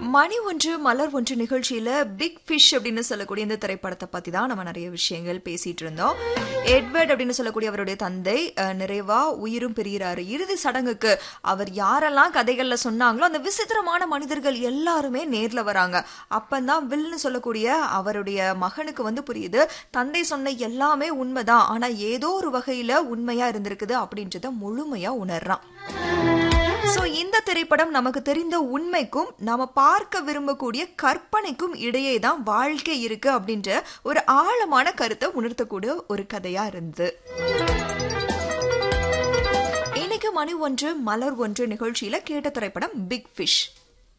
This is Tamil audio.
மணி ஒன்று மலர் ஒன்று நிகழ்ச்சியில பிக் ஃபிஷ் அப்படின்னு சொல்லக்கூடிய இந்த திரைப்படத்தை பத்தி தான் நம்ம நிறைய விஷயங்கள் பேசிட்டு இருந்தோம் எட்வர்ட் அப்படின்னு சொல்லக்கூடிய அவருடைய தந்தை அஹ், நிறைவா உயிரும் பெறுகிறாரு இறுதி சடங்குக்கு அவர் யாரெல்லாம் கதைகள்ல சொன்னாங்களோ அந்த விசித்திரமான மனிதர்கள் எல்லாருமே நேர்ல வராங்க அப்பந்தான் வில்னு சொல்லக்கூடிய அவருடைய மகனுக்கு வந்து புரியுது தந்தை சொன்ன எல்லாமே உண்மைதான் ஆனா ஏதோ ஒரு வகையில உண்மையா இருந்திருக்குது அப்படின்றத முழுமையா உணர்றான் சோ இந்த திரைப்படம் நமக்கு தெரிந்த உண்மைக்கும் நாம பார்க்க விரும்பக்கூடிய கற்பனைக்கும் இடையே தான் வாழ்க்கை இருக்கு அப்படின்ற ஒரு ஆழமான கருத்தை உணர்த்தக்கூடிய ஒரு கதையா இருந்தது இன்னைக்கு மணி ஒன்று மலர் ஒன்று நிகழ்ச்சியில கேட்ட திரைப்படம் பிக் ஃபிஷ்